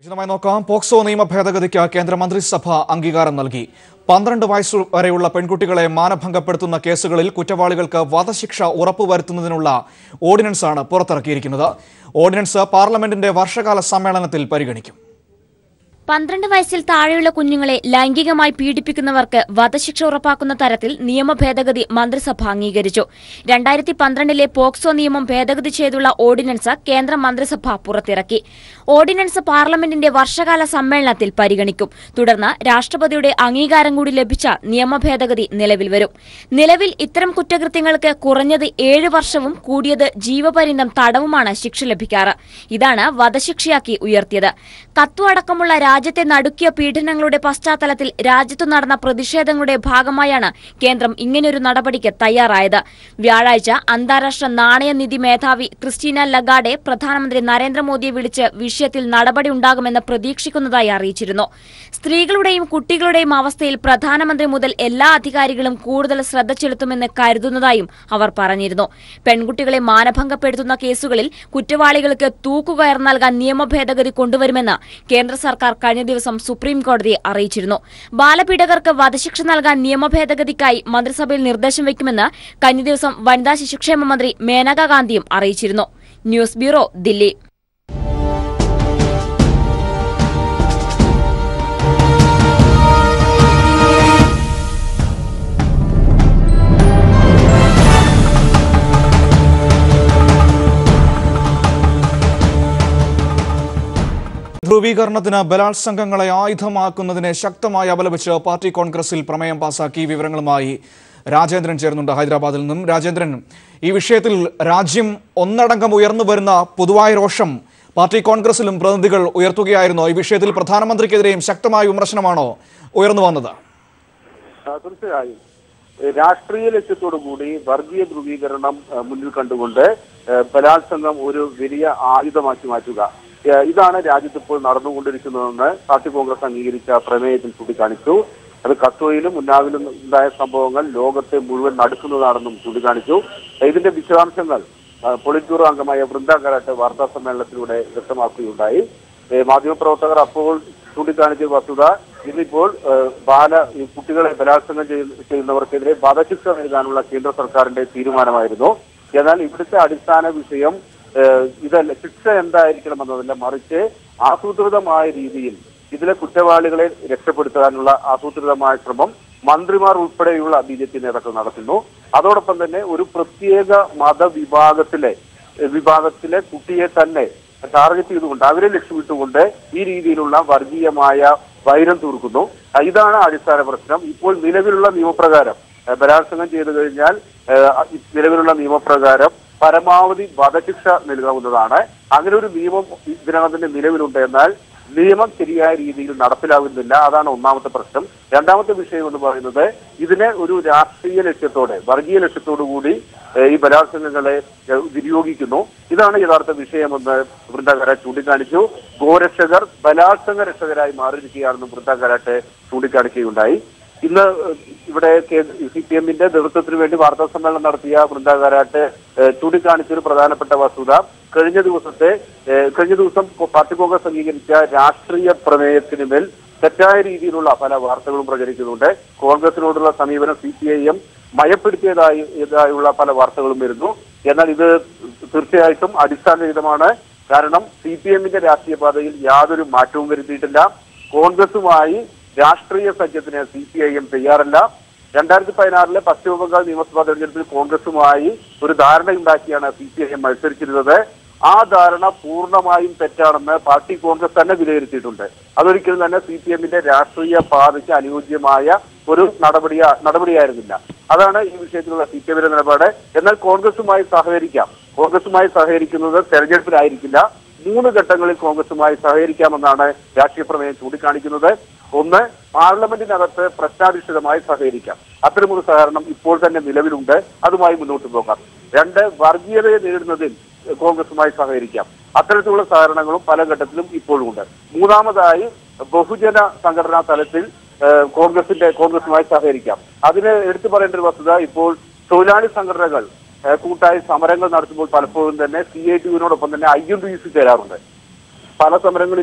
വിശദമായി നോക്കാം പോക്സോ നിയമ ഭേദഗതിക്ക് കേന്ദ്ര മന്ത്രിസഭ അംഗീകാരം നൽകി പന്ത്രണ്ട് വയസ്സു വരെയുള്ള പെൺകുട്ടികളെ മാനഭംഗപ്പെടുത്തുന്ന കേസുകളിൽ കുറ്റവാളികൾക്ക് വധശിക്ഷ ഉറപ്പുവരുത്തുന്നതിനുള്ള ഓർഡിനൻസാണ് പുറത്തിറക്കിയിരിക്കുന്നത് ഓർഡിനൻസ് പാർലമെന്റിന്റെ വർഷകാല സമ്മേളനത്തിൽ പരിഗണിക്കും പന്ത്രണ്ട് വയസ്സിൽ താഴെയുള്ള കുഞ്ഞുങ്ങളെ ലൈംഗികമായി പീഡിപ്പിക്കുന്നവർക്ക് വധശിക്ഷ ഉറപ്പാക്കുന്ന തരത്തിൽ നിയമ ഭേദഗതി മന്ത്രിസഭ അംഗീകരിച്ചു രണ്ടായിരത്തി പന്ത്രണ്ടിലെ പോക്സോ നിയമം ഭേദഗതി ചെയ്തുള്ള ഓർഡിനൻസ് കേന്ദ്ര മന്ത്രിസഭ പുറത്തിറക്കി ഓർഡിനൻസ് പാർലമെന്റിന്റെ വർഷകാല സമ്മേളനത്തിൽ പരിഗണിക്കും തുടർന്ന് രാഷ്ട്രപതിയുടെ അംഗീകാരം കൂടി ലഭിച്ച നിയമ ഭേദഗതി നിലവിൽ വരും നിലവിൽ ഇത്തരം കുറ്റകൃത്യങ്ങൾക്ക് കുറഞ്ഞത് ഏഴ് വർഷവും കൂടിയത് ജീവപര്യന്തം തടവുമാണ് ശിക്ഷ ലഭിക്കാറ് ഇതാണ് വധശിക്ഷയാക്കി ഉയർത്തിയത് കത്തു അടക്കമുള്ള രാജ്യത്തെ നടുക്കിയ പീഡനങ്ങളുടെ പശ്ചാത്തലത്തിൽ രാജ്യത്തു നടന്ന പ്രതിഷേധങ്ങളുടെ ഭാഗമായാണ് കേന്ദ്രം ഇങ്ങനെയൊരു നടപടിക്ക് തയ്യാറായത് വ്യാഴാഴ്ച അന്താരാഷ്ട്ര നാണയനിധി മേധാവി ക്രിസ്റ്റീന ലഗാഡെ പ്രധാനമന്ത്രി നരേന്ദ്രമോദിയെ വിളിച്ച് വിഷയത്തിൽ നടപടി ഉണ്ടാകുമെന്ന് പ്രതീക്ഷിക്കുന്നതായി അറിയിച്ചിരുന്നു സ്ത്രീകളുടെയും കുട്ടികളുടെയും അവസ്ഥയിൽ പ്രധാനമന്ത്രി മുതൽ എല്ലാ അധികാരികളും കൂടുതൽ ശ്രദ്ധ ചെലുത്തുമെന്ന് കരുതുന്നതായും അവർ പറഞ്ഞിരുന്നു പെൺകുട്ടികളെ മാനഭംഗപ്പെടുത്തുന്ന കേസുകളിൽ കുറ്റവാളികൾക്ക് തൂക്കുകയർ നൽകാൻ നിയമ ഭേദഗതി കൊണ്ടുവരുമെന്ന് കേന്ദ്ര സർക്കാർ കഴിഞ്ഞ ദിവസം സുപ്രീം കോടതിയെ അറിയിച്ചിരുന്നു ബാലപീഡകർക്ക് വധശിക്ഷ നൽകാൻ നിയമ ഭേദഗതിക്കായി മന്ത്രിസഭയിൽ നിർദ്ദേശം വയ്ക്കുമെന്ന് കഴിഞ്ഞ ദിവസം വനിതാ ശിശുക്ഷേമ മന്ത്രി മേനകാ ഗാന്ധിയും അറിയിച്ചിരുന്നു ന്യൂസ് ബ്യൂറോ ദില്ലി ധ്രുവീകരണത്തിന് ബലാത്സംഗങ്ങളെ ആയുധമാക്കുന്നതിനെ ശക്തമായി അപലപിച്ച് പാർട്ടി കോൺഗ്രസിൽ പ്രമേയം പാസാക്കി വിവരങ്ങളുമായി രാജേന്ദ്രൻ ചേർന്നുണ്ട് ഹൈദരാബാദിൽ നിന്നും രാജേന്ദ്രൻ ഈ വിഷയത്തിൽ രാജ്യം ഒന്നടങ്കം ഉയർന്നു വരുന്ന പൊതുവായ രോഷം പാർട്ടി കോൺഗ്രസിലും പ്രതിനിധികൾ ഉയർത്തുകയായിരുന്നു ഈ വിഷയത്തിൽ പ്രധാനമന്ത്രിക്കെതിരെയും ശക്തമായ വിമർശനമാണോ ഉയർന്നു വന്നത് ആ, തീർച്ചയായും ഏ, രാഷ്ട്രീയ ലക്ഷ്യത്തോടു കൂടി വർഗീയ ധ്രുവീകരണം ആ, മുന്നിൽ കണ്ടുകൊണ്ട് ഏ, ബലാത്സംഗം ഒരു വലിയ ആയുധമാക്കി മാറ്റുക ഏ, ഇതാണ് രാജ്യത്ത് ഇപ്പോൾ നടന്നുകൊണ്ടിരിക്കുന്നതെന്ന് പാർട്ടി കോൺഗ്രസ് അംഗീകരിച്ച പ്രമേയത്തിൽ ചൂണ്ടിക്കാണിച്ചു അത് കത്തോയിലും ഉന്നാവിലും ഉണ്ടായ സംഭവങ്ങൾ ലോകത്തെ മുഴുവൻ നടക്കുന്നതാണെന്നും ചൂണ്ടിക്കാണിച്ചു ഇതിന്റെ വിശദാംശങ്ങൾ ആ, പൊളിറ്റ് ബ്യൂറോ അംഗമായ വൃന്ദ കരാട്ട് വാർത്താ സമ്മേളനത്തിലൂടെ വ്യക്തമാക്കുകയുണ്ടായി ഏ, മാധ്യമപ്രവർത്തകർ അപ്പോൾ ചൂണ്ടിക്കാണിച്ച വസ്തുത ഇന്നിപ്പോൾ ഏ, ബാല ഈ കുട്ടികളെ ബലാത്സംഗം ചെയ്യുന്ന- ചെയ്യുന്നവർക്കെതിരെ വധശിക്ഷ നൽകാനുള്ള കേന്ദ്ര സർക്കാരിന്റെ തീരുമാനമായിരുന്നു എന്നാൽ ഇവിടുത്തെ അടിസ്ഥാന വിഷയം ഏ, ഇതല്ല ശിക്ഷ എന്തായിരിക്കണം എന്നതല്ല മറിച്ച് ആസൂത്രിതമായ രീതിയിൽ ഇതിലെ കുറ്റവാളികളെ രക്ഷപ്പെടുത്താനുള്ള ആസൂത്രിതമായ ശ്രമം മന്ത്രിമാർ ഉൾപ്പെടെയുള്ള ബി ജെ പി നേതാക്കൾ നടത്തുന്നു അതോടൊപ്പം തന്നെ ഒരു പ്രത്യേക മതവിഭാഗത്തിലെ ഏ, വിഭാഗത്തിലെ കുട്ടിയെ തന്നെ ടാർഗറ്റ് ചെയ്തുകൊണ്ട് അവരെ ലക്ഷ്യമിട്ടുകൊണ്ട് ഈ രീതിയിലുള്ള വർഗീയമായ വൈരം തീർക്കുന്നു ആ, ഇതാണ് അടിസ്ഥാന പ്രശ്നം ഇപ്പോൾ നിലവിലുള്ള നിയമപ്രകാരം ആ, ബലാത്സംഗം ചെയ്തു കഴിഞ്ഞാൽ ആ, നിലവിലുള്ള നിയമപ്രകാരം പരമാവധി വധശിക്ഷ നൽകാവുന്നതാണ് അങ്ങനെ ഒരു നിയമം ഇതിനകം തന്നെ നിലവിലുണ്ട് എന്നാൽ നിയമം ശരിയായ രീതിയിൽ നടപ്പിലാകുന്നില്ല അതാണ് ഒന്നാമത്തെ പ്രശ്നം രണ്ടാമത്തെ വിഷയം എന്ന് പറയുന്നത് ഇതിനെ ഒരു രാഷ്ട്രീയ ലക്ഷ്യത്തോടെ വർഗീയ ലക്ഷ്യത്തോടു കൂടി ഏഹ്, ഈ ബലാത്സംഗങ്ങളെ ഏഹ്, വിനിയോഗിക്കുന്നു ഇതാണ് യഥാർത്ഥ വിഷയമെന്ന് വൃന്ദ കരാട്ട് ചൂണ്ടിക്കാണിച്ചു ഗോരക്ഷകർ ബലാത്സംഗ രക്ഷകരായി മാറിയിരിക്കുകയാണെന്നും വൃന്ദ കരാട്ട് ചൂണ്ടിക്കാണിക്കുകയുണ്ടായി ഇന്ന് ഏഹ്, ഇവിടെ സി പി എമ്മിന്റെ നേതൃത്വത്തിന് വേണ്ടി വാർത്താ സമ്മേളനം നടത്തിയ വൃന്ദ കാരാട്ട് ഏഹ്, ചൂണ്ടിക്കാണിച്ച ഒരു പ്രധാനപ്പെട്ട വസ്തുത കഴിഞ്ഞ ദിവസത്തെ ഏഹ്, കഴിഞ്ഞ ദിവസം പാർട്ടി കോൺഗ്രസ് അംഗീകരിച്ച രാഷ്ട്രീയ പ്രമേയത്തിന് മേൽ തെറ്റായ രീതിയിലുള്ള പല വാർത്തകളും പ്രചരിക്കുന്നുണ്ട് കോൺഗ്രസിനോടുള്ള സമീപനം സി പി ഐ എം മയപ്പെടുത്തിയതായി ഇതായുള്ള പല വാർത്തകളും വരുന്നു എന്നാൽ ഇത് തീർച്ചയായിട്ടും അടിസ്ഥാനരഹിതമാണ് കാരണം സി പി എമ്മിന്റെ രാഷ്ട്രീയ പാതയിൽ യാതൊരു മാറ്റവും വരുത്തിയിട്ടില്ല കോൺഗ്രസുമായി രാഷ്ട്രീയ സഖ്യത്തിന് സി പി ഐ എം തയ്യാറല്ല രണ്ടായിരത്തി പതിനാറിലെ പശ്ചിമ ബംഗാൾ നിയമസഭാ തെരഞ്ഞെടുപ്പിൽ കോൺഗ്രസുമായി ഒരു ധാരണയുണ്ടാക്കിയാണ് സി പി ഐ എം മത്സരിച്ചിരുന്നത് ആ ധാരണ പൂർണ്ണമായും തെറ്റാണെന്ന് പാർട്ടി കോൺഗ്രസ് തന്നെ വിലയിരുത്തിയിട്ടുണ്ട് അതൊരിക്കലും തന്നെ സി പി എമ്മിന്റെ രാഷ്ട്രീയ പാതയ്ക്ക് അനുയോജ്യമായ ഒരു നടപടിയാ നടപടിയായിരുന്നില്ല അതാണ് ഈ വിഷയത്തിലുള്ള സി പി എമ്മിന്റെ നിലപാട് എന്നാൽ കോൺഗ്രസുമായി സഹകരിക്കാം കോൺഗ്രസുമായി സഹകരിക്കുന്നത് തെരഞ്ഞെടുപ്പിലായിരിക്കില്ല മൂന്ന് ഘട്ടങ്ങളിൽ കോൺഗ്രസുമായി സഹകരിക്കാമെന്നാണ് രാഷ്ട്രീയ പ്രമേയം ചൂണ്ടിക്കാണിക്കുന്നത് ഒന്ന് പാർലമെന്റിനകത്ത് പ്രശ്നാധിഷ്ഠിതമായി സഹകരിക്കാം അത്തരമൊരു സഹകരണം ഇപ്പോൾ തന്നെ നിലവിലുണ്ട് അതുമായി മുന്നോട്ട് പോകാം രണ്ട് വർഗീയതയെ നേരിടുന്നതിൽ കോൺഗ്രസുമായി സഹകരിക്കാം അത്തരത്തിലുള്ള സഹകരണങ്ങളും പല ഘട്ടത്തിലും ഇപ്പോഴും ഉണ്ട് മൂന്നാമതായി ബഹുജന സംഘടനാ തലത്തിൽ ഏഹ്, കോൺഗ്രസിന്റെ കോൺഗ്രസുമായി സഹകരിക്കാം അതിന് എടുത്തു പറയേണ്ട ഒരു വസ്തുത ഇപ്പോൾ തൊഴിലാളി സംഘടനകൾ ഏഹ്, കൂട്ടായി സമരങ്ങൾ നടത്തുമ്പോൾ പലപ്പോഴും തന്നെ സി ഐ ടിയുവിനോടൊപ്പം തന്നെ ഐ എൻ ഡി സി ചേരാറുണ്ട് പല സമരങ്ങളിലും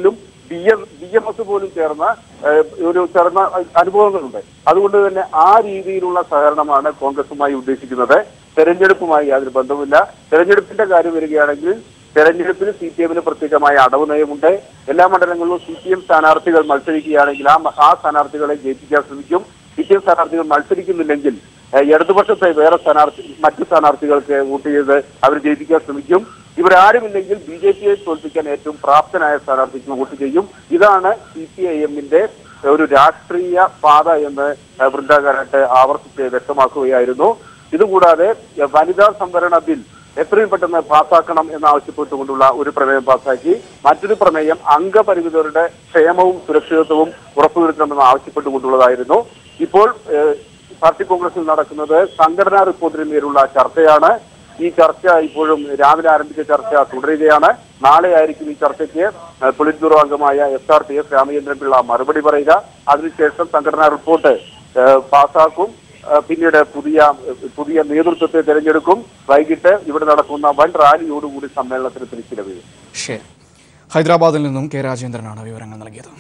B M B M S പോലും ചേർന്ന ഏഹ്, ഒരു ചേർന്ന അനുഭവങ്ങളുണ്ട് അതുകൊണ്ട് തന്നെ ആ രീതിയിലുള്ള സഹകരണമാണ് കോൺഗ്രസുമായി ഉദ്ദേശിക്കുന്നത് തെരഞ്ഞെടുപ്പുമായി യാതൊരു ബന്ധവുമില്ല തെരഞ്ഞെടുപ്പിന്റെ കാര്യം വരികയാണെങ്കിൽ തെരഞ്ഞെടുപ്പിൽ സി പി എമ്മിന് പ്രത്യേകമായ അടവ് നയമുണ്ട് എല്ലാ മണ്ഡലങ്ങളിലും സി പി എം സ്ഥാനാർത്ഥികൾ മത്സരിക്കുകയാണെങ്കിൽ ആ മ- ആ സ്ഥാനാർത്ഥികളെ ജയിപ്പിക്കാൻ ശ്രമിക്കും സി പി എം സ്ഥാനാർത്ഥികൾ മത്സരിക്കുന്നില്ലെങ്കിൽ ഏഹ്, ഇടതുപക്ഷത്തെ വേറെ സ്ഥാനാർത്ഥി മറ്റു സ്ഥാനാർത്ഥികൾക്ക് വോട്ട് ചെയ്ത് അവർ ജയിപ്പിക്കാൻ ശ്രമിക്കും ഇവരാരുമില്ലെങ്കിൽ ബി ജെ പിയെ തോൽപ്പിക്കാൻ ഏറ്റവും പ്രാപ്തനായ സ്ഥാനാർത്ഥിക്ക് വോട്ട് ചെയ്യും ഇതാണ് സി പി ഐ എമ്മിന്റെ ഒരു രാഷ്ട്രീയ പാത എന്ന് ഏഹ്, വൃന്ദ കാരാട്ട് ആവർത്തിച്ച് വ്യക്തമാക്കുകയായിരുന്നു ഇതുകൂടാതെ ഏഹ്, വനിതാ സംവരണ ബിൽ എത്രയും പെട്ടെന്ന് പാസ്സാക്കണം എന്നാവശ്യപ്പെട്ടുകൊണ്ടുള്ള ഒരു പ്രമേയം പാസ്സാക്കി മറ്റൊരു പ്രമേയം അംഗപരിമിതരുടെ ക്ഷേമവും സുരക്ഷിതത്വവും ഉറപ്പുവരുത്തണമെന്ന് ആവശ്യപ്പെട്ടുകൊണ്ടുള്ളതായിരുന്നു ഇപ്പോൾ ഏഹ്, പാർട്ടി കോൺഗ്രസിൽ നടക്കുന്നത് സംഘടനാ റിപ്പോർട്ടിന് മേലുള്ള ചർച്ചയാണ് ഈ ചർച്ച ഇപ്പോഴും രാവിലെ ആരംഭിച്ച ചർച്ച തുടരുകയാണ് നാളെ ആയിരിക്കും ഈ ചർച്ചയ്ക്ക് ഏഹ്, പൊളിറ്റ് ബ്യൂറോ അംഗമായ S R T S Ramachandran Pillai മറുപടി പറയുക അതിനുശേഷം സംഘടനാ റിപ്പോർട്ട് ഏഹ്, പാസ്സാക്കും ഏഹ്, പിന്നീട് പുതിയ പുതിയ നേതൃത്വത്തെ തിരഞ്ഞെടുക്കും വൈകിട്ട് ഇവിടെ നടക്കുന്ന വൻ റാലിയോടുകൂടി സമ്മേളനത്തിന് തിരിച്ചില വീഴും ശരി ഹൈദരാബാദിൽ നിന്നും കെ രാജേന്ദ്രനാണ് വിവരങ്ങൾ നൽകിയത്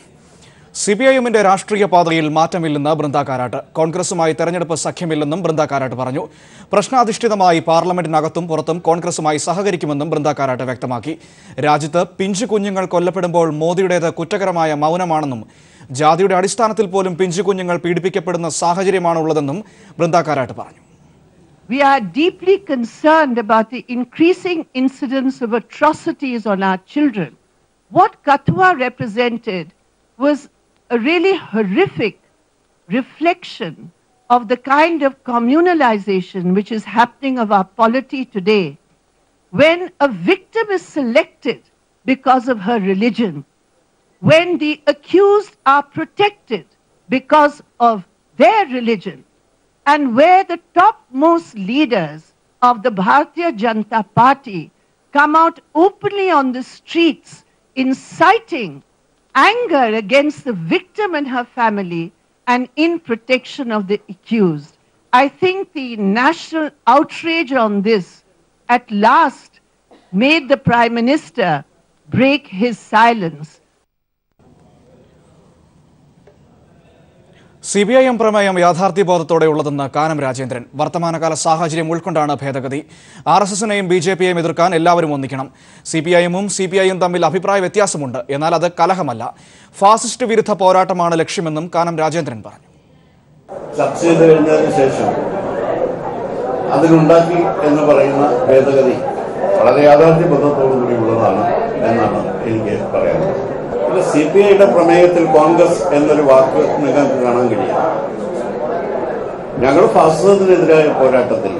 സി പി ഐ എമ്മിന്റെ രാഷ്ട്രീയ പാതയിൽ മാറ്റമില്ലെന്ന് ബൃന്ദ കാരാട്ട് കോൺഗ്രസുമായി തെരഞ്ഞെടുപ്പ് സഖ്യമില്ലെന്നും ബൃന്ദ കാരാട്ട് പറഞ്ഞു പ്രശ്നാധിഷ്ഠിതമായി പാർലമെന്റിനകത്തും പുറത്തും കോൺഗ്രസുമായി സഹകരിക്കുമെന്നും ബൃന്ദ കാരാട്ട് വ്യക്തമാക്കി രാജ്യത്ത് പിഞ്ചു കുഞ്ഞുങ്ങൾ കൊല്ലപ്പെടുമ്പോൾ മോദിയുടേത് കുറ്റകരമായ മൗനമാണെന്നും ജാതിയുടെ അടിസ്ഥാനത്തിൽ പോലും പിഞ്ചു കുഞ്ഞുങ്ങൾ പീഡിപ്പിക്കപ്പെടുന്ന സാഹചര്യമാണുള്ളതെന്നും ബൃന്ദ കാരാട്ട് പറഞ്ഞു We are deeply concerned about the increasing incidence of atrocities on our children. What Katwa represented was a really horrific reflection of the kind of communalization which is happening of our polity today. When a victim is selected because of her religion, when the accused are protected because of their religion, and where the topmost leaders of the Bharatiya Janata Party come out openly on the streets inciting anger against the victim and her family and in protection of the accused. I think the national outrage on this at last made the Prime Minister break his silence C B I M പ്രമേയം യാഥാർത്ഥ്യബോധത്തോടെയുള്ളതെന്ന് കാനം രാജേന്ദ്രൻ വർത്തമാനകാല സാഹചര്യം ഉൾക്കൊണ്ടാണ് ഭേദഗതി R S എസിനെയും B J പിയെയും എതിർക്കാൻ എല്ലാവരും ഒന്നിക്കണം സി പി ഐ എമ്മും സി പി ഐയും തമ്മിൽ അഭിപ്രായ വ്യത്യാസമുണ്ട് എന്നാൽ അത് കലഹമല്ല ഫാസിസ്റ്റ് വിരുദ്ധ പോരാട്ടമാണ് ലക്ഷ്യമെന്നും കാനം രാജേന്ദ്രൻ പറഞ്ഞു ചർച്ച ചെയ്ത് കഴിഞ്ഞതിന് ശേഷം അതിനുണ്ടാക്കി എന്ന് പറയുന്ന ഭേദഗതി വളരെ യാഥാർത്ഥ്യബദ്ധത്തോടു കൂടി ഉള്ളതാണ് എന്നാണ് എനിക്ക് പറയാനുള്ളത് പിന്നെ സി പി ഐയുടെ പ്രമേയത്തിൽ കോൺഗ്രസ് എന്നൊരു വാക്ക് നിങ്ങൾക്ക് കാണാൻ കഴിയും ഞങ്ങൾ ഫാസിസത്തിനെതിരായ പോരാട്ടത്തിൽ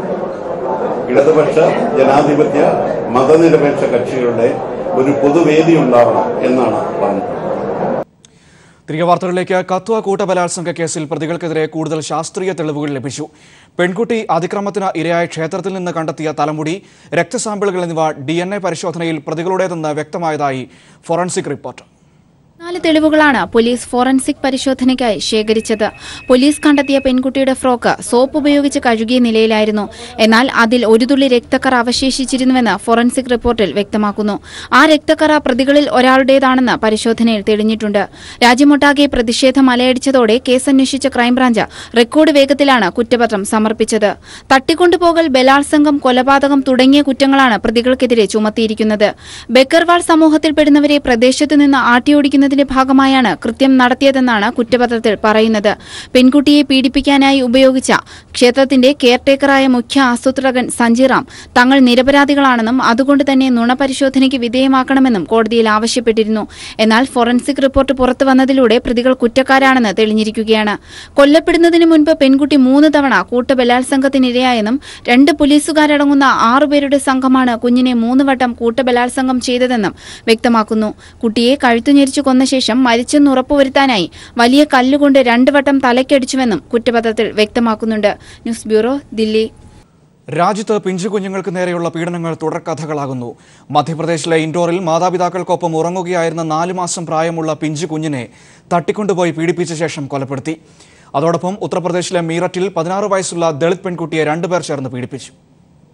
ഇടതുപക്ഷ ജനാധിപത്യ മതനിരപേക്ഷ കക്ഷികളുടെ ഒരു പൊതുവേദി ഉണ്ടാവണം എന്നാണ് പറഞ്ഞിട്ടുള്ളത് തിരികെ വാർത്തകളിലേക്ക് കത്വ കൂട്ടബലാത്സംഗ കേസിൽ പ്രതികൾക്കെതിരെ കൂടുതൽ ശാസ്ത്രീയ തെളിവുകൾ ലഭിച്ചു പെൺകുട്ടി അതിക്രമത്തിന് ഇരയായ ക്ഷേത്രത്തിൽ നിന്ന് കണ്ടെത്തിയ തലമുടി രക്തസാമ്പിളുകൾ എന്നിവ ഡി പരിശോധനയിൽ പ്രതികളുടേതെന്ന് വ്യക്തമായതായി ഫോറൻസിക് റിപ്പോർട്ട് നാല് തെളിവുകളാണ് പോലീസ് ഫോറൻസിക് പരിശോധനയ്ക്കായി ശേഖരിച്ചത് പോലീസ് കണ്ടെത്തിയ പെൺകുട്ടിയുടെ ഫ്രോക്ക് സോപ്പ് ഉപയോഗിച്ച് കഴുകിയ നിലയിലായിരുന്നു എന്നാൽ അതിൽ ഒരു തുള്ളി രക്തക്കറ അവശേഷിച്ചിരുന്നുവെന്ന് ഫോറൻസിക് റിപ്പോർട്ടിൽ വ്യക്തമാക്കുന്നു ആ രക്തക്കറ പ്രതികളിൽ ഒരാളുടേതാണെന്ന് പരിശോധനയിൽ തെളിഞ്ഞിട്ടുണ്ട് രാജ്യമൊട്ടാകെ പ്രതിഷേധം അലയടിച്ചതോടെ കേസന്വേഷിച്ച ക്രൈംബ്രാഞ്ച് റെക്കോർഡ് വേഗത്തിലാണ് കുറ്റപത്രം സമർപ്പിച്ചത് തട്ടിക്കൊണ്ടുപോകൽ ബലാത്സംഗം കൊലപാതകം തുടങ്ങിയ കുറ്റങ്ങളാണ് പ്രതികൾക്കെതിരെ ചുമത്തിയിരിക്കുന്നത് ബക്കർവാൾ സമൂഹത്തിൽപ്പെടുന്നവരെ പ്രദേശത്തു നിന്ന് ആട്ടിയോടിക്കുന്നതിന്റെ ഭാഗമായാണ് കൃത്യം നടത്തിയതെന്നാണ് കുറ്റപത്രത്തിൽ പറയുന്നത് പെൺകുട്ടിയെ പീഡിപ്പിക്കാനായി ഉപയോഗിച്ച ക്ഷേത്രത്തിന്റെ കെയർടേക്കറായ മുഖ്യ ആസൂത്രകൻ സഞ്ജിറാം തങ്ങൾ നിരപരാധികളാണെന്നും അതുകൊണ്ട് തന്നെ നുണപരിശോധനയ്ക്ക് വിധേയമാക്കണമെന്നും കോടതിയിൽ ആവശ്യപ്പെട്ടിരുന്നു എന്നാൽ ഫോറൻസിക് റിപ്പോർട്ട് പുറത്തു വന്നതിലൂടെ പ്രതികൾ കുറ്റക്കാരാണെന്ന് തെളിഞ്ഞിരിക്കുകയാണ് കൊല്ലപ്പെടുന്നതിന് മുൻപ് പെൺകുട്ടി മൂന്ന് തവണ കൂട്ടബലാത്സംഗത്തിനിരയായെന്നും രണ്ട് പോലീസുകാരടങ്ങുന്ന ആറുപേരുടെ സംഘമാണ് കുഞ്ഞിനെ മൂന്ന് വട്ടം കൂട്ടബലാത്സംഗം ചെയ്തതെന്നും വ്യക്തമാക്കുന്നു കുട്ടിയെ കഴുത്തുഞെരിച്ചു കൊന്ന ശേഷം മരിച്ചെന്ന് ഉറപ്പുവരുത്താനായി വലിയ കല്ലുകൊണ്ട് രണ്ട് വട്ടം തലയ്ക്കടിച്ചുവെന്നും കുറ്റപത്രത്തിൽ വ്യക്തമാക്കുന്നുണ്ട് ന്യൂസ് ബ്യൂറോ ദില്ലി രാജ്യത്ത് പിഞ്ചു കുഞ്ഞുങ്ങൾക്ക് നേരെയുള്ള പീഡനങ്ങൾ തുടർക്കഥകളാകുന്നു മധ്യപ്രദേശിലെ ഇൻഡോറിൽ മാതാപിതാക്കൾക്കൊപ്പം ഉറങ്ങുകയായിരുന്ന നാലു മാസം പ്രായമുള്ള പിഞ്ചു കുഞ്ഞിനെ തട്ടിക്കൊണ്ടുപോയി പീഡിപ്പിച്ച ശേഷം കൊലപ്പെടുത്തി അതോടൊപ്പം ഉത്തർപ്രദേശിലെ മീററ്റിൽ പതിനാറ് വയസ്സുള്ള ദളിത് പെൺകുട്ടിയെ രണ്ടുപേർ ചേർന്ന് പീഡിപ്പിച്ചു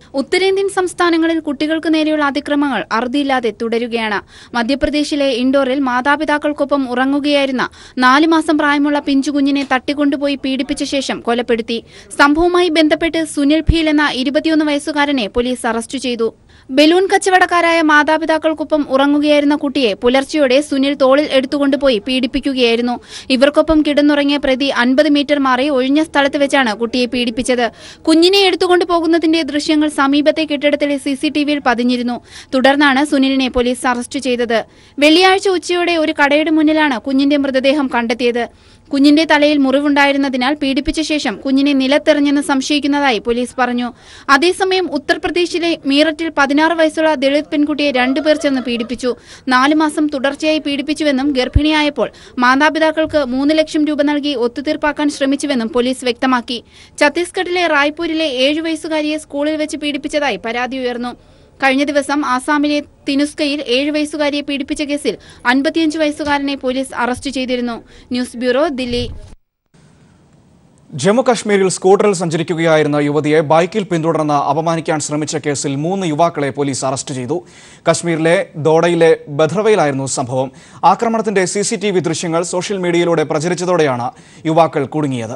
ഉത്തരേന്ത്യൻ സംസ്ഥാനങ്ങളിൽ കുട്ടികൾക്ക് നേരെയുള്ള അതിക്രമങ്ങൾ അറുതിയില്ലാതെ തുടരുകയാണ് മധ്യപ്രദേശിലെ ഇൻഡോറിൽ മാതാപിതാക്കൾക്കൊപ്പം ഉറങ്ങുകയായിരുന്ന നാല് മാസം പ്രായമുള്ള പിഞ്ചുകുഞ്ഞിനെ തട്ടിക്കൊണ്ടുപോയി പീഡിപ്പിച്ച ശേഷം കൊലപ്പെടുത്തി സംഭവവുമായി ബന്ധപ്പെട്ട് സുനിൽ ഭീൽ എന്ന ഇരുപത്തിയൊന്ന് വയസ്സുകാരനെ പോലീസ് അറസ്റ്റ് ചെയ്തു ബലൂൺ കച്ചവടക്കാരായ മാതാപിതാക്കൾക്കൊപ്പം ഉറങ്ങുകയായിരുന്ന കുട്ടിയെ പുലർച്ചെയോടെ സുനിൽ തോളിൽ എടുത്തുകൊണ്ടുപോയി പീഡിപ്പിക്കുകയായിരുന്നു ഇവർക്കൊപ്പം കിടന്നുറങ്ങിയ പ്രതി അൻപത് മീറ്റർ മാറി ഒഴിഞ്ഞ സ്ഥലത്ത് വെച്ചാണ് കുട്ടിയെ പീഡിപ്പിച്ചത് കുഞ്ഞിനെ എടുത്തുകൊണ്ടു പോകുന്നതിന്റെ ദൃശ്യങ്ങൾ സമീപത്തെ കെട്ടിടത്തിലെ സിസിടിവിയിൽ പതിഞ്ഞിരുന്നു തുടർന്നാണ് സുനിലിനെ പോലീസ് അറസ്റ്റ് ചെയ്തത് വെള്ളിയാഴ്ച ഉച്ചയോടെ ഒരു കടയുടെ മുന്നിലാണ് കുഞ്ഞിന്റെ മൃതദേഹം കണ്ടെത്തിയത് കുഞ്ഞിന്റെ തലയിൽ മുറിവുണ്ടായിരുന്നതിനാൽ പീഡിപ്പിച്ച ശേഷം കുഞ്ഞിനെ നിലത്തെറിഞ്ഞെന്ന് സംശയിക്കുന്നതായി പോലീസ് പറഞ്ഞു അതേസമയം ഉത്തർപ്രദേശിലെ മീററ്റിൽ പതിനാറ് വയസ്സുള്ള ദളിത് പെൺകുട്ടിയെ രണ്ടുപേർ ചേർന്ന് പീഡിപ്പിച്ചു നാല് മാസം തുടർച്ചയായി പീഡിപ്പിച്ചുവെന്നും ഗർഭിണിയായപ്പോൾ മാതാപിതാക്കൾക്ക് മൂന്ന് ലക്ഷം രൂപ നൽകി ഒത്തുതീർപ്പാക്കാൻ ശ്രമിച്ചുവെന്നും പോലീസ് വ്യക്തമാക്കി ഛത്തീസ്ഗഡിലെ റായ്പൂരിലെ ഏഴു വയസ്സുകാരിയെ സ്കൂളിൽ വെച്ച് പീഡിപ്പിച്ചതായി പരാതി ഉയർന്നു കഴിഞ്ഞ ദിവസം ആസാമിലെ തിനുസ്കയിൽ ഏഴ് വയസ്സുകാരിയെ പീഡിപ്പിച്ച കേസിൽ അൻപത്തിയഞ്ച് വയസ്സുകാരനെ പോലീസ് അറസ്റ്റ് ചെയ്തിരുന്നു ന്യൂസ് ബ്യൂറോ ദില്ലി ജമ്മു കശ്മീരിൽ സ്കൂട്ടറിൽ സഞ്ചരിക്കുകയായിരുന്ന യുവതിയെ ബൈക്കിൽ പിന്തുടർന്ന് അപമാനിക്കാൻ ശ്രമിച്ച കേസിൽ മൂന്ന് യുവാക്കളെ പോലീസ് അറസ്റ്റ് ചെയ്തു കശ്മീരിലെ ദോഡയിലെ ബദ്രവയിലായിരുന്നു സംഭവം ആക്രമണത്തിന്റെ സി ദൃശ്യങ്ങൾ സോഷ്യൽ മീഡിയയിലൂടെ പ്രചരിച്ചതോടെയാണ് യുവാക്കൾ കുടുങ്ങിയത്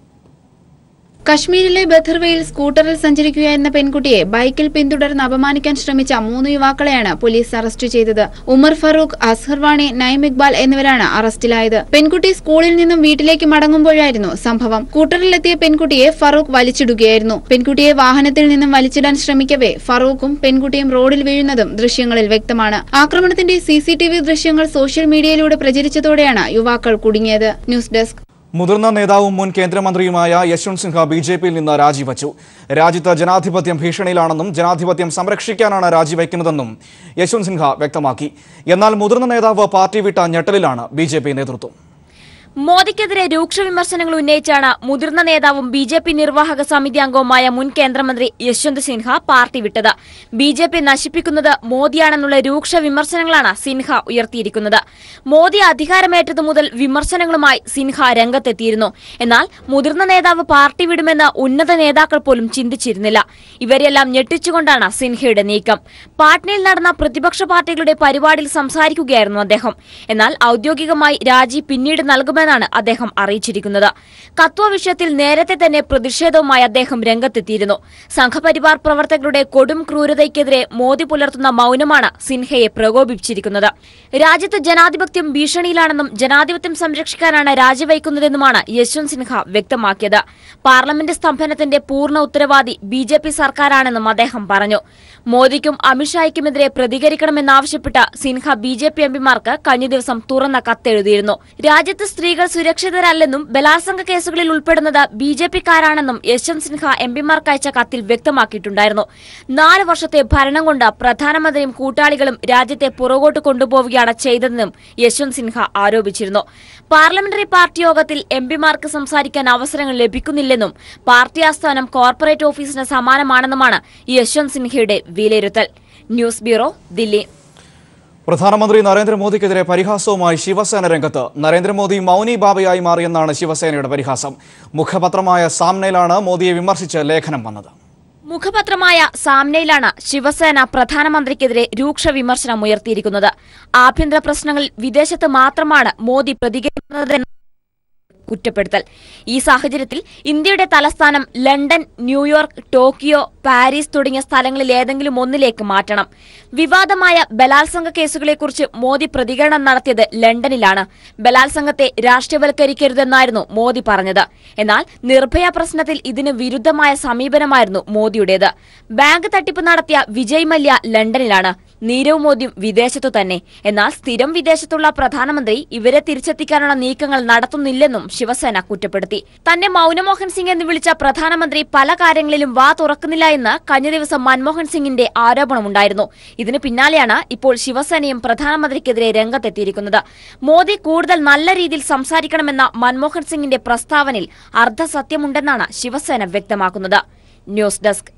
കശ്മീരിലെ ബഥർവയിൽ സ്കൂട്ടറിൽ സഞ്ചരിക്കുകയായിരുന്ന പെൺകുട്ടിയെ ബൈക്കിൽ പിന്തുടർന്ന് അപമാനിക്കാൻ ശ്രമിച്ച മൂന്ന് യുവാക്കളെയാണ് പോലീസ് അറസ്റ്റ് ചെയ്തത് ഉമർ ഫറൂഖ് അസ്ഹർവാണി നൈം ഇക്ബാൽ എന്നിവരാണ് അറസ്റ്റിലായത് പെൺകുട്ടി സ്കൂളിൽ നിന്നും വീട്ടിലേക്ക് മടങ്ങുമ്പോഴായിരുന്നു സംഭവം സ്കൂട്ടറിലെത്തിയ പെൺകുട്ടിയെ ഫറൂഖ് വലിച്ചിടുകയായിരുന്നു പെൺകുട്ടിയെ വാഹനത്തിൽ നിന്നും വലിച്ചിടാൻ ശ്രമിക്കവേ ഫറൂഖും പെൺകുട്ടിയും റോഡിൽ വീഴുന്നതും ദൃശ്യങ്ങളിൽ വ്യക്തമാണ് ആക്രമണത്തിന്റെ സിസിടിവി ദൃശ്യങ്ങൾ സോഷ്യൽ മീഡിയയിലൂടെ പ്രചരിച്ചതോടെയാണ് യുവാക്കൾ കുടുങ്ങിയത് ന്യൂസ് ഡെസ്ക് മുതിർന്ന നേതാവും മുൻ കേന്ദ്രമന്ത്രിയുമായ യശ്വന്ത് സിൻഹ ബി ജെ പിയിൽ നിന്ന് രാജിവച്ചു രാജ്യത്ത് ജനാധിപത്യം ഭീഷണിയിലാണെന്നും ജനാധിപത്യം സംരക്ഷിക്കാനാണ് രാജിവെക്കുന്നതെന്നും യശ്വന്ത് സിൻഹ വ്യക്തമാക്കി എന്നാൽ മുതിർന്ന നേതാവ് പാർട്ടി വിട്ട ഞെട്ടലിലാണ് ബി നേതൃത്വം മോദിക്കെതിരെ രൂക്ഷ വിമർശനങ്ങൾ ഉന്നയിച്ചാണ് മുതിർന്ന നേതാവും ബി ജെ പി നിർവാഹക സമിതി അംഗവുമായ മുൻ കേന്ദ്രമന്ത്രി യശ്വന്ത് സിൻഹ പാർട്ടി വിട്ടത് ബി ജെ പി നശിപ്പിക്കുന്നത് മോദിയാണെന്നുള്ള രൂക്ഷ വിമർശനങ്ങളാണ് സിൻഹ ഉയർത്തിയിരിക്കുന്നത് മോദി അധികാരമേറ്റതു മുതൽ വിമർശനങ്ങളുമായി സിൻഹ രംഗത്തെത്തിയിരുന്നു എന്നാൽ മുതിർന്ന നേതാവ് പാർട്ടി വിടുമെന്ന് ഉന്നത നേതാക്കൾ പോലും ചിന്തിച്ചിരുന്നില്ല ഇവരെല്ലാം ഞെട്ടിച്ചുകൊണ്ടാണ് സിൻഹയുടെ നീക്കം പാട്നയിൽ നടന്ന പ്രതിപക്ഷ പാർട്ടികളുടെ പരിപാടിയിൽ സംസാരിക്കുകയായിരുന്നു അദ്ദേഹം എന്നാൽ ഔദ്യോഗികമായി രാജി പിന്നീട് നൽകുമെന്നാണ് അദ്ദേഹം അറിയിച്ചിരിക്കുന്നത് കത്വ വിഷയത്തിൽ നേരത്തെ തന്നെ പ്രതിഷേധവുമായി അദ്ദേഹം രംഗത്തെത്തിയിരുന്നു സംഘപരിവാർ പ്രവർത്തകരുടെ കൊടും ക്രൂരതയ്ക്കെതിരെ മോദി പുലർത്തുന്ന മൌനമാണ് സിൻഹയെ പ്രകോപിപ്പിച്ചിരിക്കുന്നത് രാജ്യത്ത് ജനാധിപത്യം ഭീഷണിയിലാണെന്നും ജനാധിപത്യം സംരക്ഷിക്കാനാണ് രാജിവയ്ക്കുന്നതെന്നുമാണ് യശ്വന്ത് സിൻഹ വ്യക്തമാക്കിയത് പാർലമെന്റ് സ്തംഭനത്തിന്റെ പൂർണ്ണ ഉത്തരവാദി ബി ജെ പി സർക്കാരാണെന്നും അദ്ദേഹം പറഞ്ഞു മോദിക്കും അമിത്ഷായ്ക്കുമെതിരെ പ്രതികരിക്കണമെന്നാവശ്യപ്പെട്ട സിൻഹ ബി ജെ പി എംപിമാർക്ക് കഴിഞ്ഞ ദിവസം തുറന്ന കത്തെഴുതിയിരുന്നു രാജ്യത്ത് സ്ത്രീകൾ സുരക്ഷിതരല്ലെന്നും ബലാത്സംഗ കേസുകളിൽ ഉൾപ്പെടുന്നത് ബി ജെ പിക്കാരാണെന്നും യശ്വന്ത് സിൻഹ എംപിമാർക്കയച്ച കത്തിൽ വ്യക്തമാക്കിയിട്ടുണ്ടായിരുന്നു നാല് വർഷത്തെ ഭരണം കൊണ്ട് പ്രധാനമന്ത്രിയും കൂട്ടാളികളും രാജ്യത്തെ പുറകോട്ട് കൊണ്ടുപോവുകയാണ് ചെയ്തതെന്നും യശ്വന്ത് സിൻഹ ആരോപിച്ചിരുന്നു പാർലമെന്ററി പാർട്ടി യോഗത്തിൽ എംപിമാർക്ക് സംസാരിക്കാൻ അവസരങ്ങൾ ലഭിക്കുന്നില്ലെന്നും പാർട്ടി ആസ്ഥാനം കോർപ്പറേറ്റ് ഓഫീസിന് സമാനമാണെന്നുമാണ് യശ്വന്ത് സിൻഹയുടെ വിലയിരുത്തൽ ന്യൂസ് ബ്യൂറോ ദില്ലി പ്രധാനമന്ത്രി നരേന്ദ്രമോദിക്കെതിരെ പരിഹാസവുമായി ശിവസേന രംഗത്ത് നരേന്ദ്രമോദി മൗനി ബാബയായി മാറിയെന്നാണ് ശിവസേനയുടെ പരിഹാസം മുഖപത്രമായ സാമ്നയിലാണ് മോദിയെ വിമർശിച്ച് ലേഖനം വന്നത് മുഖപത്രമായ സാമ്നയിലാണ് ശിവസേന പ്രധാനമന്ത്രിക്കെതിരെ രൂക്ഷ വിമർശനം ഉയർത്തിയിരിക്കുന്നത് ആഭ്യന്തര പ്രശ്നങ്ങളിൽ വിദേശത്ത് മാത്രമാണ് മോദി പ്രതികരിക്കുന്നതെന്ന് കുറ്റപ്പെടുത്തൽ ഈ സാഹചര്യത്തിൽ ഇന്ത്യയുടെ തലസ്ഥാനം ലണ്ടൻ ന്യൂയോർക്ക് ടോക്കിയോ പാരീസ് തുടങ്ങിയ സ്ഥലങ്ങളിൽ ഏതെങ്കിലും ഒന്നിലേക്ക് മാറ്റണം വിവാദമായ ബലാത്സംഗ കേസുകളെക്കുറിച്ച് മോദി പ്രതികരണം നടത്തിയത് ലണ്ടനിലാണ് ബലാത്സംഗത്തെ രാഷ്ട്രീയവൽക്കരിക്കരുതെന്നായിരുന്നു മോദി പറഞ്ഞത് എന്നാൽ നിർഭയ പ്രശ്നത്തിൽ ഇതിന് വിരുദ്ധമായ സമീപനമായിരുന്നു മോദിയുടേത് ബാങ്ക് തട്ടിപ്പ് നടത്തിയ വിജയ് മല്യ ലണ്ടനിലാണ് നീരവ് മോദിയും വിദേശത്തു തന്നെ എന്നാൽ സ്ഥിരം വിദേശത്തുള്ള പ്രധാനമന്ത്രി ഇവരെ തിരിച്ചെത്തിക്കാനുള്ള നീക്കങ്ങൾ നടത്തുന്നില്ലെന്നും ശിവസേന കുറ്റപ്പെടുത്തി തന്നെ മൌനമോഹൻ സിംഗ് എന്ന് വിളിച്ച പ്രധാനമന്ത്രി പല കാര്യങ്ങളിലും വാ തുറക്കുന്നില്ല എന്ന് കഴിഞ്ഞ ദിവസം മൻമോഹൻ സിംഗിന്റെ ആരോപണമുണ്ടായിരുന്നു ഇതിന് പിന്നാലെയാണ് ഇപ്പോൾ ശിവസേനയും പ്രധാനമന്ത്രിക്കെതിരെ രംഗത്തെത്തിയിരിക്കുന്നത് മോദി കൂടുതൽ നല്ല രീതിയിൽ സംസാരിക്കണമെന്ന മൻമോഹൻ സിംഗിന്റെ പ്രസ്താവനയിൽ അർദ്ധസത്യമുണ്ടെന്നാണ് ശിവസേന വ്യക്തമാക്കുന്നത് ന്യൂസ് ഡെസ്ക്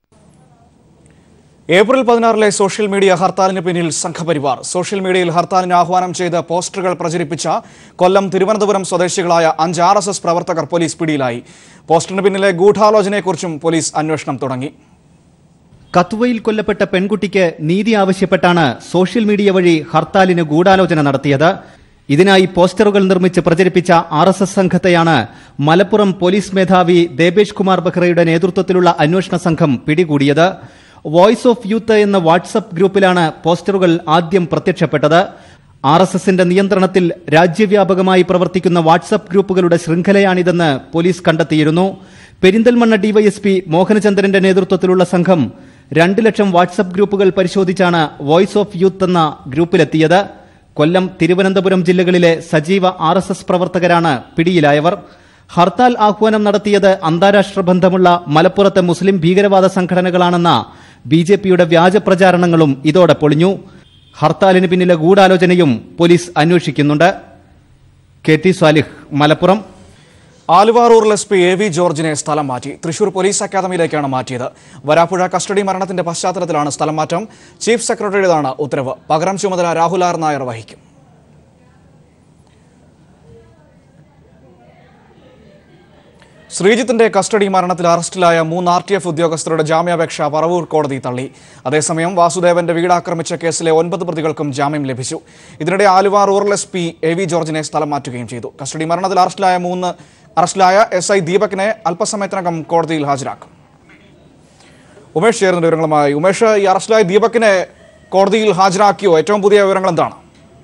ഏപ്രിൽ പതിനാറിലെ സോഷ്യൽ മീഡിയ ഹർത്താലിന് പിന്നിൽ സംഘപരിവാർ സോഷ്യൽ മീഡിയയിൽ ഹർത്താലിന് ആഹ്വാനം ചെയ്ത് പോസ്റ്ററുകൾ പ്രചരിപ്പിച്ച കൊല്ലം തിരുവനന്തപുരം സ്വദേശികളായ അഞ്ച് ആർ എസ് എസ് പ്രവർത്തകർ പോലീസ് പിടിയിലായി പോസ്റ്ററിന് പിന്നിലെ ഗൂഢാലോചനയെക്കുറിച്ചും പോലീസ് അന്വേഷണം തുടങ്ങി കത്തുവയിൽ കൊല്ലപ്പെട്ട പെൺകുട്ടിക്ക് നീതി ആവശ്യപ്പെട്ടാണ് സോഷ്യൽ മീഡിയ വഴി ഹർത്താലിന് ഗൂഢാലോചന നടത്തിയത് ഇതിനായി പോസ്റ്ററുകൾ നിർമ്മിച്ച് പ്രചരിപ്പിച്ച ആർ എസ് എസ് സംഘത്തെയാണ് മലപ്പുറം പോലീസ് മേധാവി ദേബേഷ് കുമാർ ബെഹ്റയുടെ നേതൃത്വത്തിലുള്ള അന്വേഷണ സംഘം പിടികൂടിയത് വോയിസ് ഓഫ് യൂത്ത് എന്ന വാട്സപ്പ് ഗ്രൂപ്പിലാണ് പോസ്റ്ററുകൾ ആദ്യം പ്രത്യക്ഷപ്പെട്ടത് ആർ എസ് എസിന്റെ നിയന്ത്രണത്തിൽ രാജ്യവ്യാപകമായി പ്രവർത്തിക്കുന്ന വാട്സപ്പ് ഗ്രൂപ്പുകളുടെ ശൃംഖലയാണിതെന്ന് പോലീസ് കണ്ടെത്തിയിരുന്നു പെരിന്തൽമണ്ണ ഡിവൈഎസ്പി മോഹനചന്ദ്രന്റെ നേതൃത്വത്തിലുള്ള സംഘം രണ്ട് ലക്ഷം വാട്സപ്പ് ഗ്രൂപ്പുകൾ പരിശോധിച്ചാണ് വോയിസ് ഓഫ് യൂത്ത് എന്ന ഗ്രൂപ്പിലെത്തിയത് കൊല്ലം തിരുവനന്തപുരം ജില്ലകളിലെ സജീവ ആർ എസ് എസ് പ്രവർത്തകരാണ് പിടിയിലായവർ ഹർത്താൽ ആഹ്വാനം നടത്തിയത് അന്താരാഷ്ട്ര ബന്ധമുള്ള മലപ്പുറത്തെ മുസ്ലിം ഭീകരവാദ സംഘടനകളാണെന്ന ബി ജെ പിയുടെ വ്യാജ പ്രചാരണങ്ങളും ഇതോടെ പൊളിഞ്ഞു ഹർത്താലിന് പിന്നിലെ ഗൂഢാലോചനയും പോലീസ് അന്വേഷിക്കുന്നുണ്ട് കെ ടി സാലിഹ് മലപ്പുറം ആലുവാറൂറിൽ എസ് പി എ വി ജോർജിനെ സ്ഥലം മാറ്റി തൃശൂർ പോലീസ് അക്കാദമിയിലേക്കാണ് മാറ്റിയത് വരാപ്പുഴ കസ്റ്റഡി മരണത്തിന്റെ പശ്ചാത്തലത്തിലാണ് സ്ഥലം മാറ്റം ചീഫ് സെക്രട്ടറിയുടേതാണ് ഉത്തരവ് പകരം ചുമതല രാഹുൽ ആർ നായർ വഹിക്കും ശ്രീജിത്തിന്റെ കസ്റ്റഡി മരണത്തിൽ അറസ്റ്റിലായ മൂന്ന് ആർ ടി എഫ് ഉദ്യോഗസ്ഥരുടെ ജാമ്യാപേക്ഷ പറവൂർ കോടതി തള്ളി അതേസമയം വാസുദേവന്റെ വീട് ആക്രമിച്ച കേസിലെ ഒൻപത് പ്രതികൾക്കും ജാമ്യം ലഭിച്ചു ഇതിനിടെ Aluva rural S P A V ജോർജിനെ സ്ഥലം മാറ്റുകയും ചെയ്തു കസ്റ്റഡി മരണത്തിൽ അറസ്റ്റിലായ മൂന്ന് അറസ്റ്റിലായ എസ് ഐ ദീപകിനെ അല്പസമയത്തിനകം കോടതിയിൽ ഹാജരാക്കും ഉമേഷ് ചേരുന്ന വിവരങ്ങളുമായി ഉമേഷ് ഈ അറസ്റ്റിലായ ദീപകിനെ കോടതിയിൽ ഹാജരാക്കിയോ ഏറ്റവും പുതിയ വിവരങ്ങൾ എന്താണ്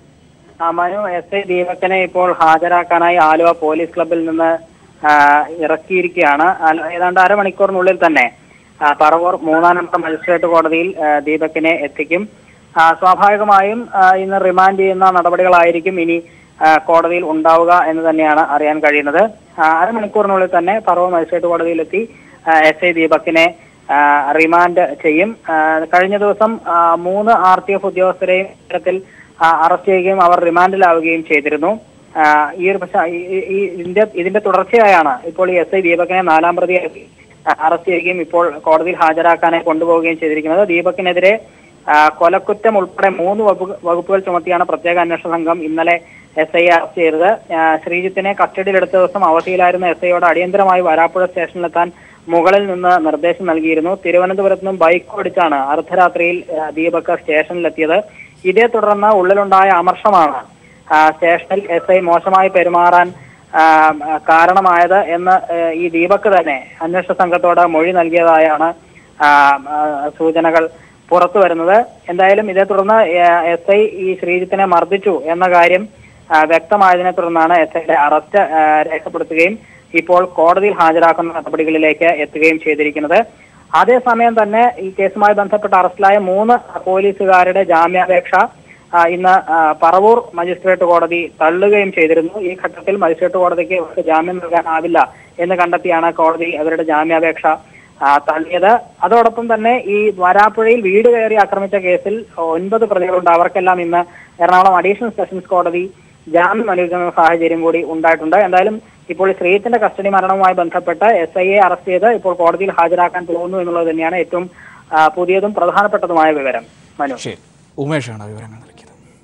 ആ, മനു എസ് ഐ ദീപകനെ ഇപ്പോൾ ഹാജരാക്കാനായി ആലുവ പോലീസ് ക്ലബിൽ നിന്ന് ആ, ഇറക്കിയിരിക്കുകയാണ് അല- ഏതാണ്ട് അരമണിക്കൂറിനുള്ളിൽ തന്നെ ആ, പറവൂർ മൂന്നാം നമ്പർ മജിസ്ട്രേറ്റ് കോടതിയിൽ ആ, ദീപകിനെ എത്തിക്കും ആ, സ്വാഭാവികമായും ആ, ഇന്ന് റിമാൻഡ് ചെയ്യുന്ന നടപടികളായിരിക്കും ഇനി ആ, കോടതിയിൽ ഉണ്ടാവുക എന്ന് തന്നെയാണ് അറിയാൻ കഴിയുന്നത് ആ, അരമണിക്കൂറിനുള്ളിൽ തന്നെ പറവൂർ മജിസ്ട്രേറ്റ് കോടതിയിലെത്തി എസ് ഐ ദീപകിനെ ആ, റിമാൻഡ് ചെയ്യും ആ, കഴിഞ്ഞ ദിവസം ആ, മൂന്ന് ആർ ടി എഫ് ഉദ്യോഗസ്ഥരെയും ഇത്തരത്തിൽ ആ, അറസ്റ്റ് ചെയ്യുകയും അവർ റിമാൻഡിലാവുകയും ചെയ്തിരുന്നു ആ, ഈ ഒരു പക്ഷേ ഈ- ഈ- ഈ ഇതിന്റെ ഇതിന്റെ തുടർച്ചയായാണ് ഇപ്പോൾ ഈ എസ് ഐ ദീപകിനെ നാലാം പ്രതിയാക്കി ആ, അറസ്റ്റ് ചെയ്യുകയും ഇപ്പോൾ കോടതിയിൽ ഹാജരാക്കാനായി കൊണ്ടുപോവുകയും ചെയ്തിരിക്കുന്നത് ദീപകിനെതിരെ ആ, കൊലക്കുറ്റം ഉൾപ്പെടെ മൂന്ന് വകുപ്പ് വകുപ്പുകൾ ചുമത്തിയാണ് പ്രത്യേക അന്വേഷണ സംഘം ഇന്നലെ എസ് ഐ അറസ്റ്റ് ചെയ്തത് ആ, ശ്രീജിത്തിനെ കസ്റ്റഡിയിലെടുത്ത ദിവസം അവധിയിലായിരുന്ന എസ് ഐയോട് അടിയന്തരമായി വരാപ്പുഴ സ്റ്റേഷനിലെത്താൻ മുകളിൽ നിന്ന് നിർദ്ദേശം നൽകിയിരുന്നു തിരുവനന്തപുരത്ത് നിന്നും ബൈക്ക് ഓടിച്ചാണ് അർദ്ധരാത്രിയിൽ ആ, ദീപക് സ്റ്റേഷനിലെത്തിയത് ഇതേ തുടർന്ന് ഉള്ളിലുണ്ടായ അമർഷമാണ് ആ, സ്റ്റേഷനിൽ എസ് ഐ മോശമായി പെരുമാറാൻ ആ, ആ, കാരണമായത് എന്ന് ആ, ഈ ദീപക് തന്നെ അന്വേഷണ സംഘത്തോട് മൊഴി നൽകിയതായാണ് ആ, ആ, സൂചനകൾ പുറത്തു വരുന്നത് എന്തായാലും ഇതേ തുടർന്ന് എസ് ഐ ഈ ശ്രീജിത്തിനെ മർദ്ദിച്ചു എന്ന കാര്യം ആ, വ്യക്തമായതിനെ തുടർന്നാണ് എസ് ഐയുടെ അറസ്റ്റ് ആ, രേഖപ്പെടുത്തുകയും ഇപ്പോൾ കോടതിയിൽ ഹാജരാക്കുന്ന നടപടികളിലേക്ക് എത്തുകയും ചെയ്തിരിക്കുന്നത് അതേസമയം തന്നെ ഈ കേസുമായി ബന്ധപ്പെട്ട് അറസ്റ്റിലായ മൂന്ന് പോലീസുകാരുടെ ജാമ്യാപേക്ഷ ആ, ഇന്ന് ആ, പറവൂർ മജിസ്ട്രേറ്റ് കോടതി തള്ളുകയും ചെയ്തിരുന്നു ഈ ഘട്ടത്തിൽ മജിസ്ട്രേറ്റ് കോടതിക്ക് ഇവർക്ക് ജാമ്യം നൽകാനാവില്ല എന്ന് കണ്ടെത്തിയാണ് കോടതി അവരുടെ ജാമ്യാപേക്ഷ ആ, തള്ളിയത് അതോടൊപ്പം തന്നെ ഈ വരാപ്പുഴയിൽ വീട് കയറി ആക്രമിച്ച കേസിൽ ഒൻപത് പ്രതികളുണ്ട് അവർക്കെല്ലാം ഇന്ന് എറണാകുളം അഡീഷണൽ സെഷൻസ് കോടതി ജാമ്യം അനുവദിക്കുന്ന സാഹചര്യം കൂടി ഉണ്ടായിട്ടുണ്ട് എന്തായാലും ഇപ്പോൾ ഈ ശ്രീജിത്തിന്റെ കസ്റ്റഡി മരണവുമായി ബന്ധപ്പെട്ട് എസ് ഐ എ അറസ്റ്റ് ചെയ്ത് ഇപ്പോൾ കോടതിയിൽ ഹാജരാക്കാൻ പോകുന്നു എന്നുള്ളത് തന്നെയാണ് ഏറ്റവും ആ, പുതിയതും പ്രധാനപ്പെട്ടതുമായ വിവരം മനു ശരി ഉമേഷാണ് വിവരങ്ങൾ നൽകിയത്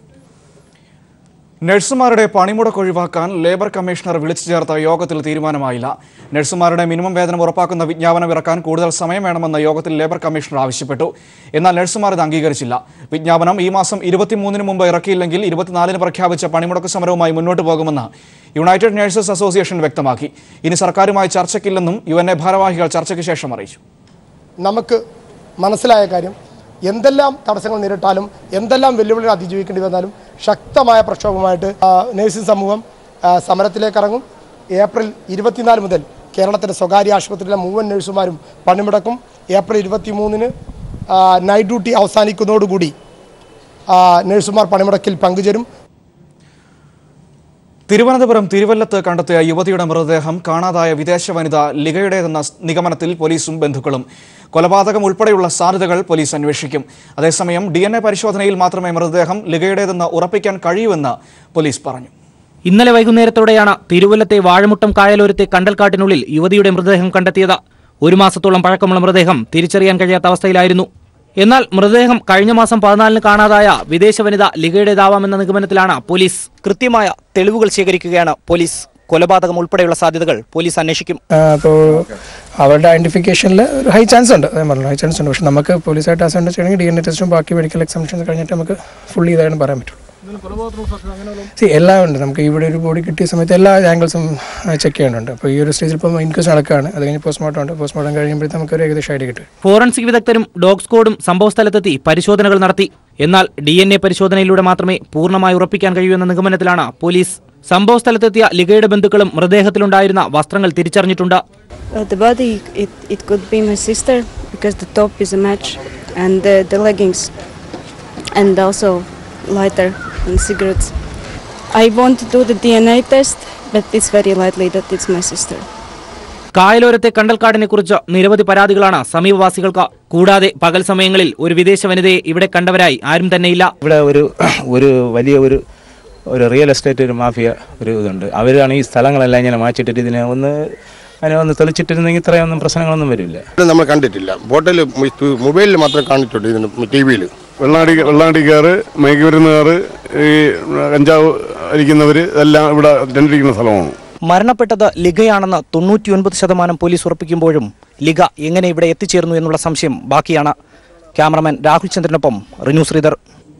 നഴ്സുമാരുടെ പണിമുടക്ക് ഒഴിവാക്കാൻ ലേബർ കമ്മീഷണർ വിളിച്ചു ചേർത്ത യോഗത്തിൽ തീരുമാനമായില്ല നഴ്സുമാരുടെ മിനിമം വേതനം ഉറപ്പാക്കുന്ന വിജ്ഞാപനം ഇറക്കാൻ കൂടുതൽ സമയം വേണമെന്ന് യോഗത്തിൽ ലേബർ കമ്മീഷണർ ആവശ്യപ്പെട്ടു എന്നാൽ നഴ്സുമാർ ഇത് അംഗീകരിച്ചില്ല വിജ്ഞാപനം ഈ മാസം ഇരുപത്തിമൂന്നിന് മുമ്പ് ഇറക്കിയില്ലെങ്കിൽ ഇരുപത്തിനാലിന് പ്രഖ്യാപിച്ച പണിമുടക്ക് സമരവുമായി മുന്നോട്ട് പോകുമെന്ന് യുണൈറ്റഡ് നഴ്സസ് അസോസിയേഷൻ വ്യക്തമാക്കി ഇനി സർക്കാരുമായി ചർച്ചയ്ക്കില്ലെന്നും യു എൻ എ ഭാരവാഹികൾ ചർച്ചയ്ക്ക് ശേഷം അറിയിച്ചു നമുക്ക് മനസ്സിലായ കാര്യം എന്തെല്ലാം തടസ്സങ്ങൾ നേരിട്ടാലും എന്തെല്ലാം വെല്ലുവിളികൾ അതിജീവിക്കേണ്ടി വന്നാലും ശക്തമായ പ്രക്ഷോഭമായിട്ട് ആ, നഴ്സിംഗ് സമൂഹം ആ, സമരത്തിലേക്ക് ഇറങ്ങും ഏപ്രിൽ ഇരുപത്തിനാല് മുതൽ കേരളത്തിലെ സ്വകാര്യ ആശുപത്രിയിലെ മുഴുവൻ നഴ്സുമാരും പണിമുടക്കും ഏപ്രിൽ ഇരുപത്തി മൂന്നിന് നൈറ്റ് ഡ്യൂട്ടി അവസാനിക്കുന്നതോടുകൂടി ആ, നഴ്സുമാർ പണിമുടക്കിൽ പങ്കുചേരും തിരുവനന്തപുരം തിരുവല്ലത്ത് കണ്ടെത്തിയ യുവതിയുടെ മൃതദേഹം കാണാതായ വിദേശ വനിത ലിഗയുടേതെന്ന നിഗമനത്തിൽ പോലീസും ബന്ധുക്കളും കൊലപാതകം ഉൾപ്പെടെയുള്ള സാധ്യതകൾ പോലീസ് അന്വേഷിക്കും അതേസമയം ഡി എൻ എ പരിശോധനയിൽ മാത്രമേ മൃതദേഹം ലിഗയുടേതെന്ന് ഉറപ്പിക്കാൻ കഴിയൂവെന്ന് പോലീസ് പറഞ്ഞു ഇന്നലെ വൈകുന്നേരത്തോടെയാണ് തിരുവല്ലത്തെ വാഴമുട്ടം കായലോരത്തെ കണ്ടൽക്കാട്ടിനുള്ളിൽ യുവതിയുടെ മൃതദേഹം കണ്ടെത്തിയത് ഒരു മാസത്തോളം പഴക്കമുള്ള മൃതദേഹം തിരിച്ചറിയാൻ കഴിയാത്ത അവസ്ഥയിലായിരുന്നു എന്നാൽ മൃതദേഹം കഴിഞ്ഞ മാസം പതിനാലിന് കാണാതായ വിദേശ വനിത ലിഗയുടേതാവാമെന്ന നിഗമനത്തിലാണ് പോലീസ് കൃത്യമായ തെളിവുകൾ ശേഖരിക്കുകയാണ് പോലീസ് കൊലപാതകം ഉൾപ്പെടെയുള്ള സാധ്യതകൾ പോലീസ് അന്വേഷിക്കും അപ്പോൾ അവരുടെ ഐഡന്റിഫിക്കേഷനിൽ ഒരു ഹൈ ചാൻസ് ഉണ്ട് ഞാൻ പറഞ്ഞു ഹൈ ചാൻസ് ഉണ്ട് പക്ഷെ നമുക്ക് പോലീസായിട്ട് അസൈൻ ചെയ്യണമെങ്കിൽ ഡി എൻ എ ടെസ്റ്റും ബാക്കി മെഡിക്കൽ എക്സാമിഷൻസ് കഴിഞ്ഞിട്ട് നമുക്ക് ഫുള്ളി ഇതായിട്ട് പറയാൻ പറ്റുള്ളൂ സി എല്ലാം ഉണ്ട് നമുക്ക് ഇവിടെ ഒരു ബോഡി കിട്ടിയ സമയത്ത് എല്ലാ ആംഗിൾസും ചെക്ക് ചെയ്യേണ്ടതുണ്ട് അപ്പോൾ ഈ ഒരു സ്റ്റേജിൽ ഇപ്പോൾ ഇൻക്വസ്റ്റ് നടക്കുകയാണ് അത് കഴിഞ്ഞ് പോസ്റ്റ്മോർട്ടം ഉണ്ട് പോസ്റ്റ്മോർട്ടം കഴിയുമ്പോഴത്തേക്ക് നമുക്ക് ഒരു ഏകദേശം ഐഡിയ കിട്ടും ഫോറൻസിക് വിദഗ്ധരും ഡോഗ് സ്ക്വാഡും സംഭവസ്ഥലത്തെത്തി പരിശോധനകൾ നടത്തി എന്നാൽ ഡി എൻ എ പരിശോധനയിലൂടെ മാത്രമേ പൂർണ്ണമായി ഉറപ്പിക്കാൻ കഴിയൂ എന്ന നിഗമനത്തിലാണ് പോലീസ് സംഭവസ്ഥലത്തെത്തിയ ലിഗയുടെ ബന്ധുക്കളും മൃതദേഹത്തിലുണ്ടായിരുന്ന വസ്ത്രങ്ങൾ തിരിച്ചറിഞ്ഞിട്ടുണ്ട് Uh, the body, it, it could be my sister because the top is a match and the, the leggings and also lighter and cigarettes. I want to do the DNA test, but it's very likely that it's my sister. കായലോരത്തെ കണ്ടൽക്കാടിനെ കുറിച്ച് നിരവധി പരാതികളാണ് സമീപവാസികൾക്ക് കൂടാതെ പകൽ സമയങ്ങളിൽ ഒരു വിദേശ വനിതയെ ഇവിടെ കണ്ടവരായി ആരും തന്നെയില്ല ഇവിടെ ഒരു ഒരു വലിയ ഒരു ഒരു റിയൽ എസ്റ്റേറ്റ് ഒരു മാഫിയ ഒരു ഇതുണ്ട് അവരാണ് ഈ സ്ഥലങ്ങളെല്ലാം ഇങ്ങനെ മാറ്റിയിട്ടിട്ട് ഇതിനെ ഒന്ന് അതിനെ ഒന്ന് തെളിച്ചിട്ടിരുന്നെങ്കിൽ ഇത്രയൊന്നും പ്രശ്നങ്ങളൊന്നും വരില്ല ഇത് നമ്മൾ കണ്ടിട്ടില്ല ബോട്ടിൽ മൊബൈലിൽ മാത്രം കാണിച്ചിട്ടുണ്ട് ഇതിന് ടി വിയിൽ വെള്ളാടി വെള്ളാടിക്കാർ മയക്കുമരുന്നുകാർ ഈ കഞ്ചാവ് അരിക്കുന്നവർ ഇതെല്ലാം ഇവിടെ രണ്ടിരിക്കുന്ന സ്ഥലമാണ് മരണപ്പെട്ടത് ലിഗയാണെന്ന് തൊണ്ണൂറ്റിയൊൻപത് ശതമാനം പോലീസ് ഉറപ്പിക്കുമ്പോഴും ലിഗ എങ്ങനെ ഇവിടെ എത്തിച്ചേർന്നു എന്നുള്ള സംശയം ബാക്കിയാണ് ക്യാമറമാൻ രാഹുൽ ചന്ദ്രനൊപ്പം റിനു ശ്രീധർ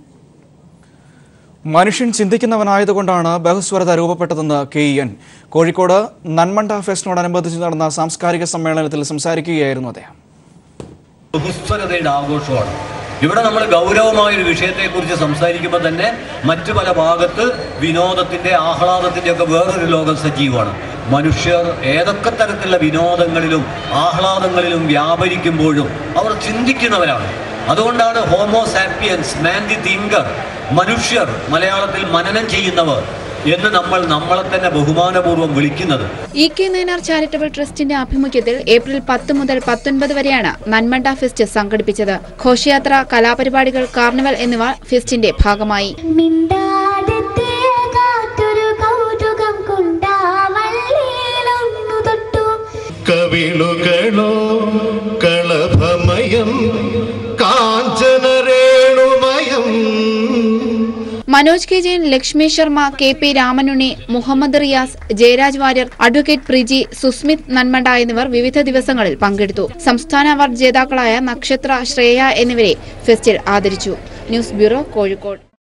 മനുഷ്യൻ ചിന്തിക്കുന്നവനായതുകൊണ്ടാണ് ബഹുസ്വരത രൂപപ്പെട്ടതെന്ന് K E N Kozhikode Nanmanda ഫെസ്റ്റിനോടനുബന്ധിച്ച് നടന്ന സാംസ്കാരിക സമ്മേളനത്തിൽ സംസാരിക്കുകയായിരുന്നു അദ്ദേഹം ബഹുസ്വരതയുടെ ആഘോഷമാണ് ഇവിടെ നമ്മൾ ഗൗരവമായ ഒരു വിഷയത്തെക്കുറിച്ച് സംസാരിക്കുമ്പോൾ തന്നെ മറ്റു പല ഭാഗത്ത് വിനോദത്തിന്റെ ആഹ്ലാദത്തിന്റെ ഒക്കെ വേറൊരു ലോകം സജീവമാണ് മനുഷ്യർ ഏതൊക്കെ തരത്തിലുള്ള വിനോദങ്ങളിലും ആഹ്ലാദങ്ങളിലും വ്യാപരിക്കുമ്പോഴും അവർ ചിന്തിക്കുന്നവരാണ് അതുകൊണ്ടാണ് homo sapiens man the thinker മനുഷ്യർ മലയാളത്തിൽ മനനം ചെയ്യുന്നവർ എന്ന് നമ്മൾ നമ്മളെ തന്നെ ബഹുമാനപൂർവ്വം വിളിക്കുന്നത് ഇ കെ നയനാർ ചാരിറ്റബിൾ ട്രസ്റ്റിന്റെ ആഭിമുഖ്യത്തിൽ ഏപ്രിൽ പത്ത് മുതൽ പത്തൊൻപത് വരെയാണ് നന്മണ്ട ഫെസ്റ്റ് സംഘടിപ്പിച്ചത് ഘോഷയാത്ര കലാപരിപാടികൾ കാർണിവൽ എന്നിവ ഫെസ്റ്റിന്റെ ഭാഗമായി കവിളുകളോ കളഭമയം കാഞ്ചനരേണുമയം Manoj K Jain Lakshmi Sharma K P Ramanunni Muhammad Riyas Jayaraj Warrier advocate Priji Susmith Nanmanda എന്നിവർ വിവിധ ദിവസങ്ങളിൽ പങ്കെടുത്തു സംസ്ഥാന അവാർഡ് ജേതാക്കളായ നക്ഷത്ര ശ്രേയ എന്നിവരെ ഫെസ്റ്റിൽ ആദരിച്ചു ന്യൂസ് ബ്യൂറോ കോഴിക്കോട്